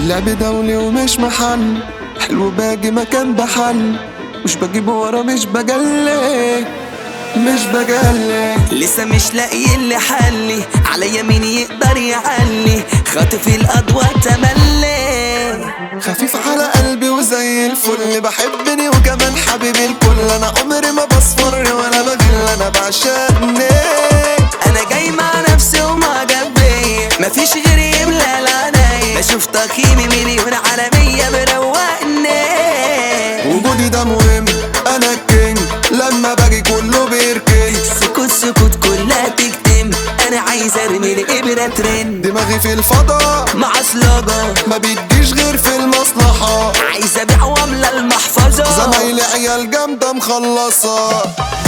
اللعب دولي ومش محل حلو باجي مكان بحل مش بجيب ورا مش بجلي مش بجلي لسه مش لاقي اللي حلي على مين يقدر يعلي خاطف الاضواء تملي خفيف على قلبي وزي الفل بحبني وكمان حبيبي الكل انا عمري ما بصفر ولا بغل انا بعشقني انا جاي مع نفسي وما جنبي مفيش غيري يملى العناية بشوف تقييمي مليون على مية مروقني وجودي ده مهم انا الكينج لما باجي كله بيركن سكوت سكوت كلها تكتم انا عايز ارمي الابره ترند دماغي في الفضاء مع سلاجة ما بتجيش غير في المصلحة عايز ابيع واملى المحفظة زمايلي عيال جامدة مخلصة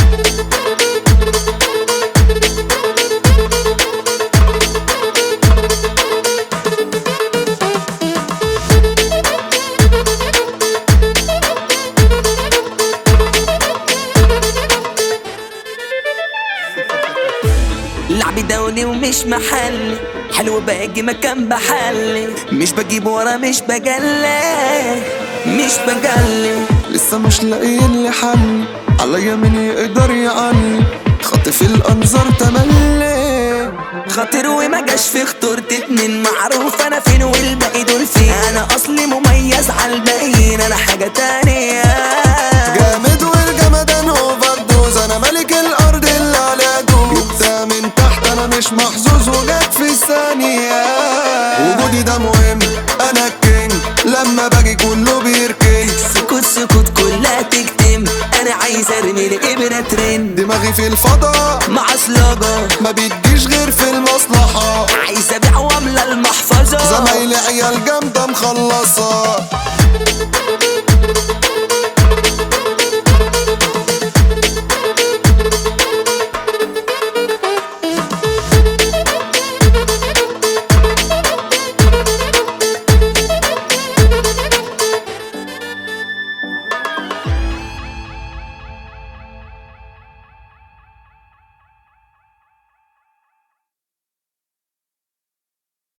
لعبي دولي ومش محلي حلو باجي مكان بحلي مش بجيب ورا مش بجلي مش بجلي لسه مش لاقيين لي حل عليا مين يقدر يعلي خاطف الانظار تملي خاطر وما جاش في خطورة اتنين معروف انا فين والباقي دول فين انا اصلي مميز على الباقيين انا حاجة تانية جامد والجمدان اوفر دوز انا ملك الارض اللي عليها دوز جبتها من تحت انا مش محظوظ وجت في ثانية وجودي ده مهم انا الكينج لما باجي كله بيركن سكوت سكوت كلها تكتم انا عايز ارمي الابرة ترند دماغي في الفضاء مع سلاجة ما بتجيش غير في المصلحة عايز ابيع واملى المحفظة زمايلي عيال جامدة مخلصة